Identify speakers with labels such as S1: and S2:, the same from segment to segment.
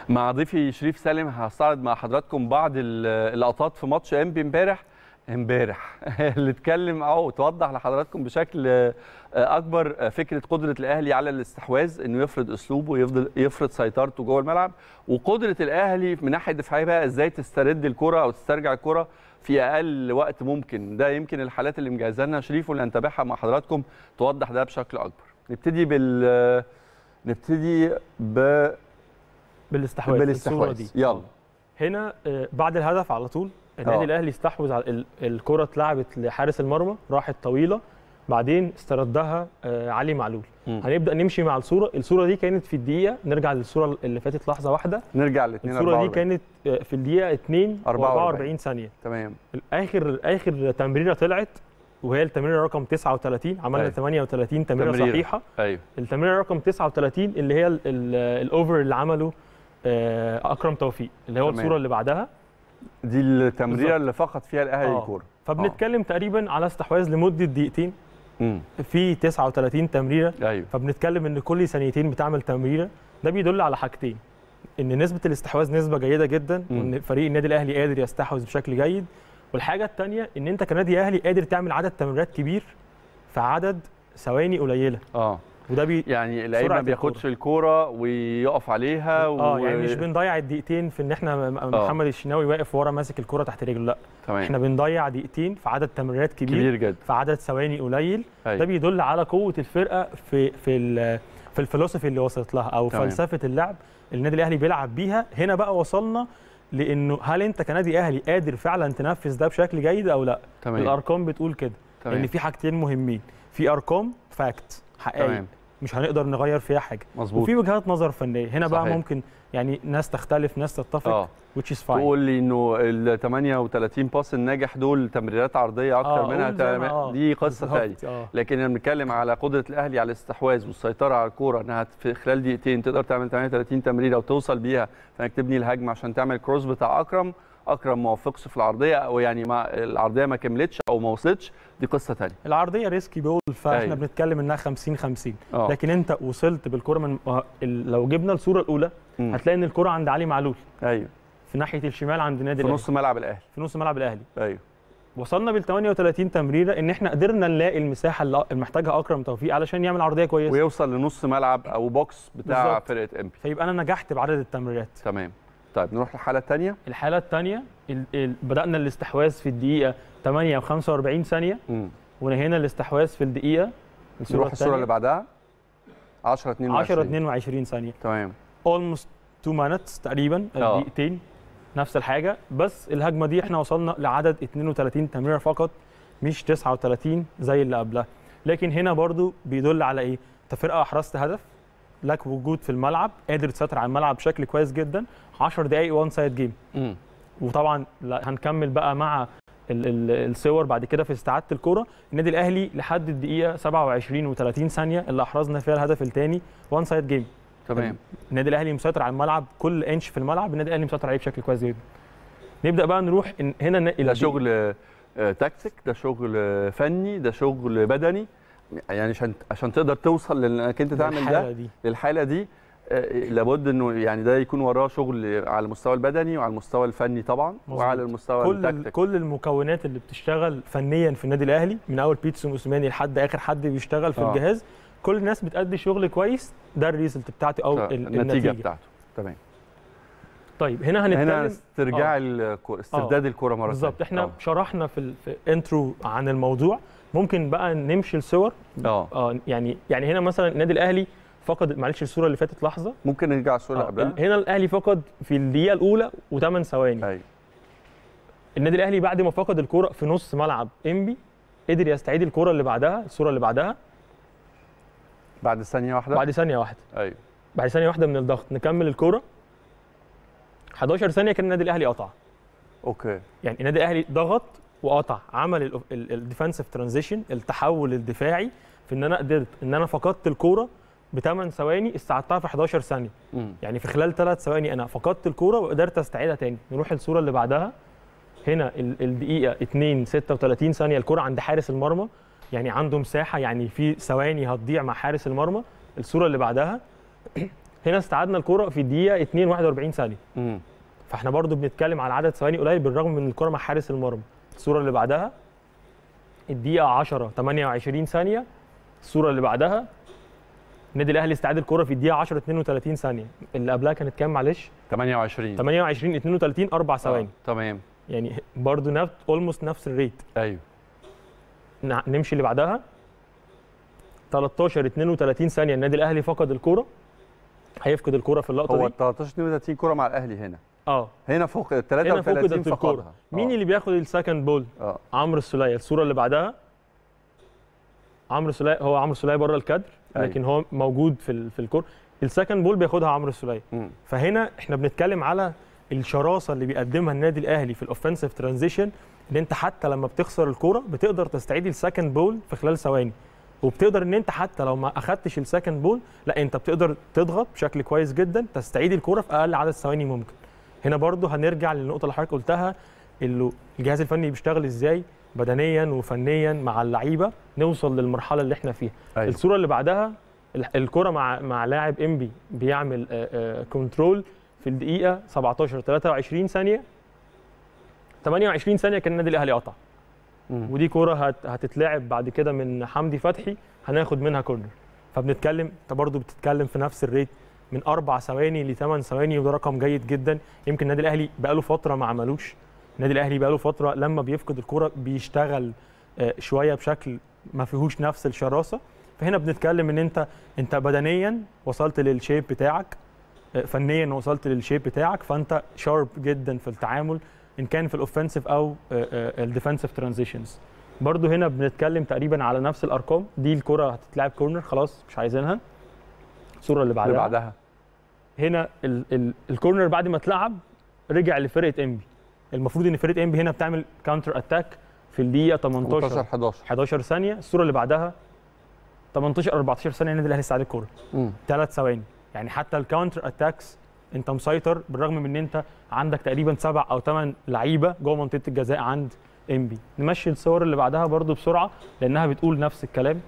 S1: مع ضيفي شريف سالم هستعرض مع حضراتكم بعض ال- اللقطات في ماتش انبي امبارح امبارح اللي اتكلم او توضح لحضراتكم بشكل آه، اكبر آه، فكره قدره الاهلي على الاستحواذ انه يفرض اسلوبه ويفضل يفرض سيطرته جوه الملعب وقدره الاهلي من ناحيه دفاعيه بقى ازاي تسترد الكره او تسترجع الكره في اقل وقت ممكن ده يمكن الحالات اللي مجهزها لنا شريف واللي هنتابعها مع حضراتكم توضح ده بشكل اكبر نبتدي بال نبتدي ب
S2: بالاستحواذ الصورة
S1: بالاستحواذ
S2: دي
S1: يلا
S2: هنا آه، بعد الهدف على طول النادي
S1: آه.
S2: الاهلي استحوذ على ال- الكره اتلعبت لحارس المرمى راحت طويله بعدين استردها آه، علي معلول
S1: مم.
S2: هنبدا نمشي مع الصوره الصوره دي كانت في الدقيقه نرجع للصوره اللي فاتت لحظه واحده
S1: نرجع ل 2
S2: الصوره دي كانت آه، في الدقيقه 2
S1: 44
S2: و44 ثانيه
S1: تمام
S2: اخر اخر تمريره طلعت وهي التمريره رقم 39 عملنا
S1: أيوة.
S2: 38 تمريره
S1: تمريرة.
S2: صحيحه
S1: ايوه
S2: التمريره رقم 39 اللي هي ال- ال- الاوفر اللي عمله آه، اكرم توفيق اللي هو
S1: تمام.
S2: الصوره اللي بعدها
S1: دي التمريره
S2: بالظبط.
S1: اللي فقد فيها الاهلي
S2: آه.
S1: الكوره
S2: فبنتكلم تقريبا على استحواذ لمده دقيقتين
S1: امم
S2: في 39 تمريره
S1: ايوه
S2: فبنتكلم ان كل ثانيتين بتعمل تمريره ده بيدل على حاجتين ان نسبه الاستحواذ نسبه جيده جدا
S1: مم.
S2: وان فريق النادي الاهلي قادر يستحوذ بشكل جيد والحاجه الثانيه ان انت كنادي اهلي قادر تعمل عدد تمريرات كبير في عدد ثواني قليله
S1: اه
S2: وده بي
S1: يعني اللعيب
S2: سرعة
S1: ما بياخدش الكوره ويقف عليها و...
S2: اه يعني مش بنضيع الدقيقتين في ان احنا م-
S1: آه.
S2: محمد الشناوي واقف ورا ماسك الكره تحت رجله لا
S1: تمام
S2: احنا بنضيع دقيقتين في عدد تمريرات كبير,
S1: كبير جدا
S2: في عدد ثواني قليل ده
S1: ايوه
S2: بيدل على قوه الفرقه في في ال- في الفلسفي اللي وصلت لها او
S1: تمام.
S2: فلسفه اللعب اللي النادي الاهلي بيلعب بيها هنا بقى وصلنا لانه هل انت كنادي اهلي قادر فعلا تنفذ ده بشكل جيد او لا
S1: تمام
S2: الارقام بتقول كده
S1: تمام
S2: ان في حاجتين مهمين في ارقام فاكت حقائق
S1: تمام
S2: مش هنقدر نغير فيها حاجه
S1: مظبوط
S2: وفي وجهات نظر فنيه هنا بقى
S1: صحيح.
S2: ممكن يعني ناس تختلف ناس تتفق
S1: اه
S2: which is fine
S1: تقول لي انه ال 38 باس الناجح دول تمريرات عرضيه اكتر
S2: آه،
S1: منها
S2: قول زي ما-
S1: تم-
S2: آه،
S1: دي قصه
S2: بالظبط،
S1: ثانيه
S2: آه.
S1: لكن انا بنتكلم على قدره الاهلي على الاستحواذ والسيطره على الكوره انها في خلال دقيقتين تقدر تعمل 38 تمريره وتوصل بيها فانك تبني الهجمه عشان تعمل كروس بتاع اكرم اكرم ما وفقش في العرضيه او يعني ما العرضيه ما كملتش او ما وصلتش دي قصه ثانيه
S2: العرضيه ريسكي بول فاحنا
S1: أيوة.
S2: بنتكلم انها 50 50
S1: اه
S2: لكن انت وصلت بالكره من آه، ال- لو جبنا الصوره الاولى
S1: مم.
S2: هتلاقي ان الكره عند علي معلول
S1: ايوه
S2: في ناحيه الشمال عند النادي
S1: في
S2: الاهلي
S1: نص ملعب الاهلي
S2: في نص ملعب الاهلي
S1: ايوه
S2: وصلنا بال 38 تمريره ان احنا قدرنا نلاقي المساحه اللي اللي محتاجها اكرم توفيق علشان يعمل عرضيه كويسه
S1: ويوصل لنص ملعب او بوكس بتاع
S2: بالظبط.
S1: فرقه امبي
S2: فيبقى انا نجحت بعدد التمريرات
S1: تمام طيب نروح للحاله الثانيه
S2: الحاله الثانيه بدانا الاستحواذ في الدقيقه 8 و45 ثانيه ونهينا الاستحواذ في الدقيقه
S1: نروح الصوره اللي بعدها 10 22
S2: 10 22 ثانيه
S1: تمام
S2: almost 2 minutes تقريبا
S1: آه.
S2: دقيقتين نفس الحاجه بس الهجمه دي احنا وصلنا لعدد 32 تمريره فقط مش 39 زي اللي قبلها لكن هنا برضو بيدل على ايه انت فرقه احرزت هدف لك وجود في الملعب قادر تسيطر على الملعب بشكل كويس جدا 10 دقائق وان سايد جيم
S1: امم
S2: وطبعا لا هنكمل بقى مع ال- ال- الصور بعد كده في استعاده الكره النادي الاهلي لحد الدقيقه 27 و30 ثانيه اللي احرزنا فيها الهدف الثاني وان سايد جيم
S1: تمام
S2: النادي الاهلي مسيطر على الملعب كل انش في الملعب النادي الاهلي مسيطر عليه بشكل كويس جدا نبدا بقى نروح إن هنا ن-
S1: ده
S2: الى
S1: شغل آه، تكتيك ده شغل آه، فني ده شغل بدني يعني عشان عشان تقدر توصل لانك انت تعمل
S2: الحالة
S1: ده
S2: دي
S1: للحاله دي آه، لابد انه يعني ده يكون وراه شغل على المستوى البدني وعلى المستوى الفني طبعا
S2: مظبوط.
S1: وعلى المستوى
S2: كل ال-
S1: التكتيك
S2: كل المكونات اللي بتشتغل فنيا في النادي الاهلي من اول بيتسو موسيماني لحد اخر حد بيشتغل في
S1: آه.
S2: الجهاز كل الناس بتأدي شغل كويس ده الريزلت بتاعتي او
S1: آه،
S2: ال-
S1: النتيجه
S2: النتيجه
S1: بتاعته تمام
S2: طيب هنا هنتكلم
S1: هنا استرجاع الكرة استرداد الكره مره
S2: بالظبط
S1: ثانية.
S2: احنا
S1: آه.
S2: شرحنا في, ال- في انترو عن الموضوع ممكن بقى نمشي الصور
S1: اه
S2: اه يعني يعني هنا مثلا النادي الاهلي فقد معلش الصوره اللي فاتت لحظه
S1: ممكن نرجع الصوره اللي
S2: آه،
S1: قبلها
S2: هنا الاهلي فقد في الدقيقه الاولى و8 ثواني
S1: ايوه
S2: النادي الاهلي بعد ما فقد الكره في نص ملعب انبي قدر يستعيد الكره اللي بعدها الصوره اللي بعدها
S1: بعد ثانيه واحده
S2: بعد ثانيه واحده
S1: ايوه
S2: بعد ثانيه واحده من الضغط نكمل الكره 11 ثانيه كان النادي الاهلي قطع
S1: اوكي
S2: يعني النادي الاهلي ضغط وقطع عمل الديفensive ترانزيشن التحول الدفاعي في ان انا قدرت ان انا فقدت الكوره ب 8 ثواني استعدتها في 11 ثانيه
S1: امم
S2: يعني في خلال 3 ثواني انا فقدت الكوره وقدرت استعيدها تاني نروح الصوره اللي بعدها هنا ال- الدقيقه 2 36 ثانيه الكوره عند حارس المرمى يعني عنده مساحه يعني في ثواني هتضيع مع حارس المرمى الصوره اللي بعدها هنا استعدنا الكره في الدقيقه 2 41 ثانيه
S1: مم.
S2: فاحنا برضو بنتكلم على عدد ثواني قليل بالرغم من الكره مع حارس المرمى الصوره اللي بعدها الدقيقه 10 28 ثانيه الصوره اللي بعدها النادي الاهلي استعاد الكره في الدقيقه 10 32 ثانيه اللي قبلها كانت كام معلش
S1: 28
S2: 28 32 اربع ثواني
S1: آه. تمام
S2: يعني برضو نفس اولموست نفس الريت
S1: ايوه
S2: نع- نمشي اللي بعدها 13 32 ثانيه النادي الاهلي فقد الكوره هيفقد الكوره في اللقطه
S1: هو
S2: دي
S1: 13 32 كره مع الاهلي هنا
S2: اه
S1: هنا فوق
S2: هنا
S1: 33
S2: فقدت الكوره
S1: فقدها
S2: مين
S1: آه.
S2: اللي بياخد السكند بول
S1: اه
S2: عمرو السوليه الصوره اللي بعدها عمرو السوليه هو عمرو السوليه بره الكادر
S1: أيوة.
S2: لكن هو موجود في ال- في الكور السكند بول بياخدها عمرو السوليه
S1: مم.
S2: فهنا احنا بنتكلم على الشراسه اللي بيقدمها النادي الاهلي في الاوفنسيف ترانزيشن ان انت حتى لما بتخسر الكوره بتقدر تستعيد السكند بول في خلال ثواني وبتقدر ان انت حتى لو ما اخدتش السكند بول لا انت بتقدر تضغط بشكل كويس جدا تستعيد الكوره في اقل عدد ثواني ممكن هنا برضو هنرجع للنقطه اللي حضرتك قلتها اللي الجهاز الفني بيشتغل ازاي بدنيا وفنيا مع اللعيبه نوصل للمرحله اللي احنا فيها
S1: أيوة.
S2: الصوره اللي بعدها ال- الكره مع مع لاعب انبي بيعمل كنترول في الدقيقه 17 23 ثانيه 28 ثانيه كان النادي الاهلي قطع
S1: مم.
S2: ودي كوره هت هتتلعب بعد كده من حمدي فتحي هناخد منها كورنر فبنتكلم انت برضو بتتكلم في نفس الريت من اربع ثواني ل 8 ثواني وده رقم جيد جدا يمكن النادي الاهلي بقاله فتره ما عملوش النادي الاهلي بقاله فتره لما بيفقد الكوره بيشتغل آه، شويه بشكل ما فيهوش نفس الشراسه فهنا بنتكلم ان انت انت بدنيا وصلت للشيب بتاعك آه، فنيا وصلت للشيب بتاعك فانت شارب جدا في التعامل ان كان في الاوفنسيف او الديفensive ترانزيشنز برضو هنا بنتكلم تقريبا على نفس الارقام دي الكره هتتلعب كورنر خلاص مش عايزينها الصوره اللي
S1: اللي
S2: بعدها
S1: بعدها
S2: هنا ال ال الكورنر بعد ما اتلعب رجع لفرقه انبي المفروض ان فرقه انبي هنا بتعمل كاونتر اتاك في الدقيقه
S1: 18
S2: 18
S1: 11
S2: 11 ثانيه الصوره اللي بعدها 18 14 ثانيه النادي الاهلي استعاد الكوره
S1: مم.
S2: ثلاث ثواني يعني حتى الكاونتر اتاكس انت مسيطر بالرغم من ان انت عندك تقريبا سبع او ثمان لعيبه جوه منطقه الجزاء عند انبي نمشي الصور اللي بعدها برضو بسرعه لانها بتقول نفس الكلام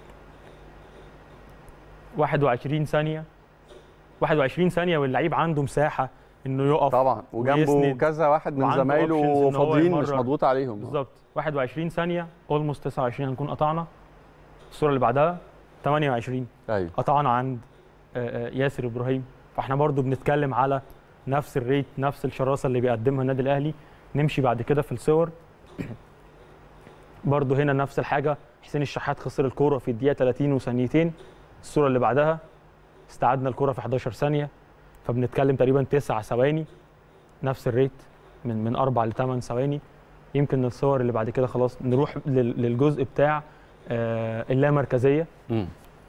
S2: 21 ثانيه 21 ثانيه واللعيب عنده مساحه انه يقف
S1: طبعا وجنبه
S2: ويسند.
S1: كذا واحد من
S2: وعنده
S1: زمايله
S2: options إن هو
S1: فاضيين مش
S2: يمرر.
S1: مضغوط عليهم
S2: بالظبط 21 ثانيه اولموست 29 هنكون قطعنا الصوره اللي بعدها 28
S1: ايوه
S2: قطعنا عند آه، آه، ياسر ابراهيم فاحنا برضو بنتكلم على نفس الريت نفس الشراسه اللي بيقدمها النادي الاهلي نمشي بعد كده في الصور برضو هنا نفس الحاجه حسين الشحات خسر الكوره في الدقيقه 30 وثانيتين الصوره اللي بعدها استعدنا الكوره في 11 ثانيه فبنتكلم تقريبا 9 ثواني نفس الريت من من 4 ل 8 ثواني يمكن الصور اللي بعد كده خلاص نروح لل- للجزء بتاع آه، اللامركزيه
S1: مم.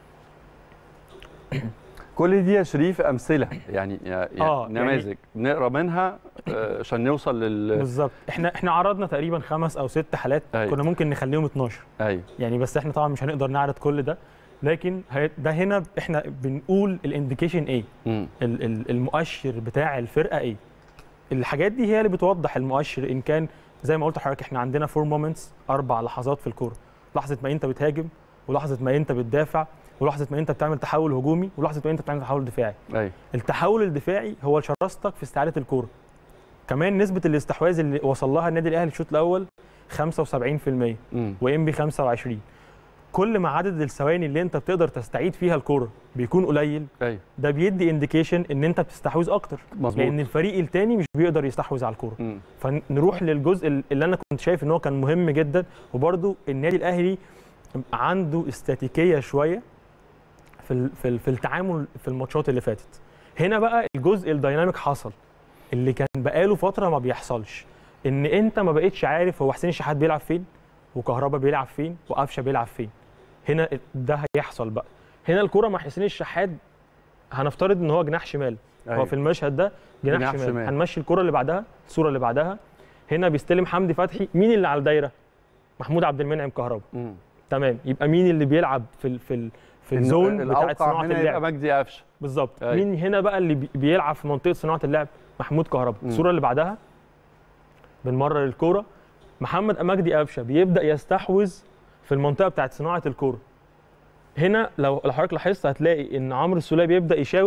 S1: كل دي يا شريف امثله يعني يعني
S2: آه، يعني-
S1: نماذج نقرا منها آه، عشان نوصل لل
S2: بالظبط احنا احنا عرضنا تقريبا خمس او ست حالات
S1: أيوة.
S2: كنا ممكن نخليهم 12
S1: ايوه
S2: يعني بس احنا طبعا مش هنقدر نعرض كل ده لكن هي- ده هنا احنا بنقول الانديكيشن ايه
S1: مم.
S2: ال- ال- المؤشر بتاع الفرقه ايه الحاجات دي هي اللي بتوضح المؤشر ان كان زي ما قلت لحضرتك احنا عندنا فور مومنتس اربع لحظات في الكوره لحظه ما انت بتهاجم ولحظه ما انت بتدافع ولحظه ما انت بتعمل تحول هجومي ولحظه ما انت بتعمل تحول دفاعي
S1: ايوه
S2: التحول الدفاعي هو شراستك في استعاده الكوره كمان نسبه الاستحواذ اللي وصل لها النادي الاهلي الشوط الاول 75%
S1: مم.
S2: وام بي 25 كل ما عدد الثواني اللي انت بتقدر تستعيد فيها الكوره بيكون قليل
S1: ايوه
S2: ده بيدي انديكيشن ان انت بتستحوذ اكتر
S1: مظبوط
S2: لان الفريق التاني مش بيقدر يستحوذ على الكوره
S1: مم.
S2: فنروح للجزء اللي انا كنت شايف ان هو كان مهم جدا وبرده النادي الاهلي عنده استاتيكيه شويه في ال- في ال- في التعامل في الماتشات اللي فاتت هنا بقى الجزء الديناميك حصل اللي كان بقاله فتره ما بيحصلش ان انت ما بقتش عارف هو حسين الشحات بيلعب فين وكهربا بيلعب فين وقفشه بيلعب فين هنا ده هيحصل بقى هنا الكره مع حسين الشحات هنفترض ان هو جناح شمال
S1: أيوة.
S2: هو في المشهد ده جناح,
S1: جناح
S2: شمال.
S1: شمال.
S2: هنمشي الكره اللي بعدها الصوره اللي بعدها هنا بيستلم حمدي فتحي مين اللي على الدايره محمود عبد المنعم كهربا
S1: مم.
S2: تمام يبقى مين اللي بيلعب في ال في ال في الزون بتاعت
S1: الاوقع
S2: صناعه
S1: هنا يبقى
S2: اللعب
S1: مجدي قفشه
S2: بالظبط
S1: أيوة.
S2: مين هنا بقى اللي بي- بيلعب في منطقه صناعه اللعب محمود كهربا
S1: مم.
S2: الصوره اللي بعدها بنمرر الكوره محمد مجدي قفشه بيبدا يستحوذ في المنطقه بتاعت صناعه الكوره هنا لو لو حضرتك لاحظت هتلاقي ان عمرو السوليه بيبدا يشاور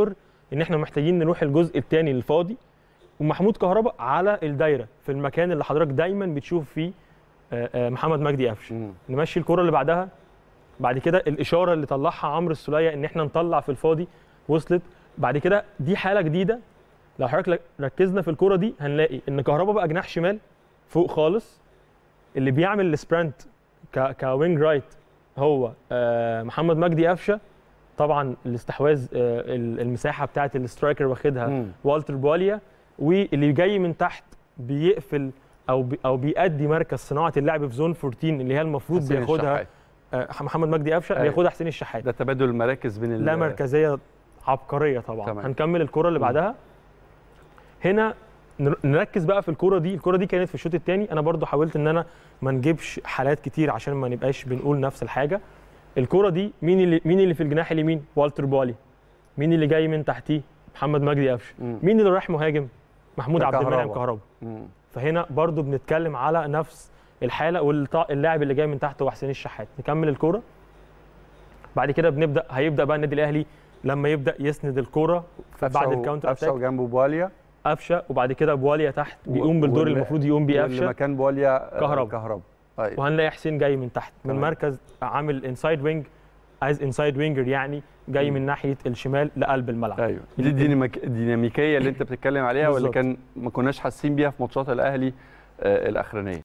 S2: ان احنا محتاجين نروح الجزء الثاني الفاضي ومحمود كهربا على الدايره في المكان اللي حضرتك دايما بتشوف فيه آه، آه، محمد مجدي قفشه
S1: مم.
S2: نمشي الكره اللي بعدها بعد كده الاشاره اللي طلعها عمرو السوليه ان احنا نطلع في الفاضي وصلت بعد كده دي حاله جديده لو حضرتك ركزنا في الكره دي هنلاقي ان كهربا بقى جناح شمال فوق خالص اللي بيعمل السبرنت ك كوينج رايت هو آه، محمد مجدي قفشه طبعا الاستحواذ آه، ال- المساحه بتاعه الاسترايكر واخدها
S1: مم.
S2: والتر بواليا واللي جاي من تحت بيقفل او بي او بيأدي مركز صناعه اللعب في زون 14 اللي هي المفروض
S1: حسين
S2: بياخدها
S1: الشحات.
S2: آه، محمد مجدي قفشه
S1: أيوة.
S2: بياخدها حسين الشحات
S1: ده تبادل المراكز بين ال-
S2: لا مركزيه عبقريه طبعا
S1: تمام.
S2: هنكمل الكره اللي
S1: مم.
S2: بعدها هنا نر- نركز بقى في الكره دي الكره دي كانت في الشوط الثاني انا برضو حاولت ان انا ما نجيبش حالات كتير عشان ما نبقاش بنقول نفس الحاجه الكره دي مين اللي مين اللي في الجناح اليمين والتر بوالي مين اللي جاي من تحتيه محمد مجدي قفشه
S1: مم.
S2: مين اللي رايح مهاجم محمود
S1: ده
S2: عبد المنعم
S1: كهربا.
S2: كهربا
S1: مم.
S2: فهنا برضو بنتكلم على نفس الحاله واللاعب اللي جاي من تحت هو حسين الشحات نكمل الكوره بعد كده بنبدا هيبدا بقى النادي الاهلي لما يبدا يسند الكوره بعد
S1: قفشة و-
S2: الكاونتر
S1: قفشه
S2: اتاك
S1: وجنبه بواليا
S2: قفشه وبعد كده بواليا تحت
S1: و-
S2: بيقوم بالدور
S1: واللي-
S2: اللي المفروض يقوم بيه
S1: واللي
S2: قفشه
S1: مكان بواليا آه،
S2: كهربا.
S1: كهربا أيوة.
S2: وهنلاقي حسين جاي من تحت من
S1: تمام.
S2: مركز عامل انسايد وينج عايز انسايد وينجر يعني جاي
S1: مم.
S2: من ناحيه الشمال لقلب الملعب
S1: ايوه دي الديناميك- الديناميكيه اللي انت بتتكلم عليها واللي
S2: بالظبط.
S1: كان ما كناش حاسين بيها في ماتشات الاهلي آه، الاخرانيه